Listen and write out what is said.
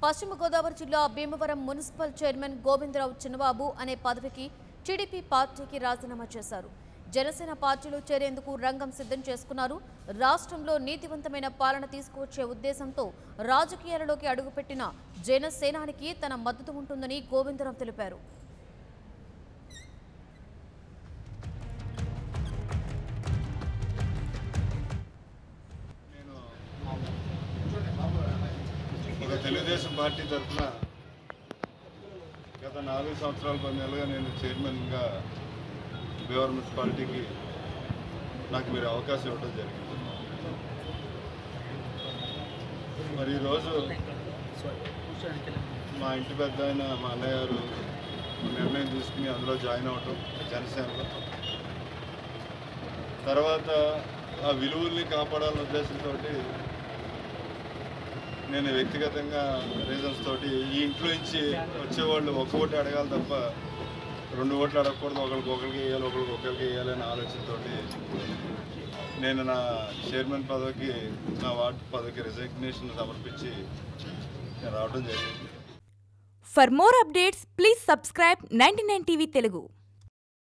పశ్చిమ గోదావరి జిల్లా Bhimavaram municipal chairman Govindarao Chinnababu అనే పదవికి టీడీపీ పార్టీకి రాజీనామా చేశారు జనసేన పార్టీలో చేరేందుకు రంగం సిద్ధం చేసుకున్నారు రాష్ట్రంలో నీతివంతమైన పాలన తీసుకువచ్చే ఉద్దేశంతో రాజకీయాలలోకి అడుగుపెట్టిన జనసేనానికి తన మద్దతు ఉంటుందని గోవిందరావు తెలిపారు నేను ఒక తెలుగుదేశం పార్టీ తరఫున గత నాలుగు సంవత్సరాల పది నెలలుగా నేను చైర్మన్గా భీవరం మున్సిపాలిటీకి నాకు మీరు అవకాశం ఇవ్వడం జరిగింది మరి ఈరోజు మా ఇంటి పెద్ద ఆయన మా అన్నయ్య గారు నిర్ణయం తీసుకుని అందులో జాయిన్ అవ్వటం జనసేనలో తర్వాత ఆ విలువల్ని కాపాడాలనే ఉద్దేశంతో నేను వ్యక్తిగతంగా రీజన్స్ తోటి ఈ ఇంట్లో నుంచి వచ్చేవాళ్ళు ఒక్క ఓటు అడగాలి తప్ప రెండు ఓట్లు అడగకూడదు ఒకరికి ఒకరికి వేయాలి ఒకరికి ఒకరికి వేయాలి అనే ఆలోచనతో నేను నా చైర్మన్ పదవికి నా వార్డు పదవికి రిజగ్నేషన్ సమర్పించి నేను రావడం జరిగింది For more updates, please subscribe 99 TV Telugu.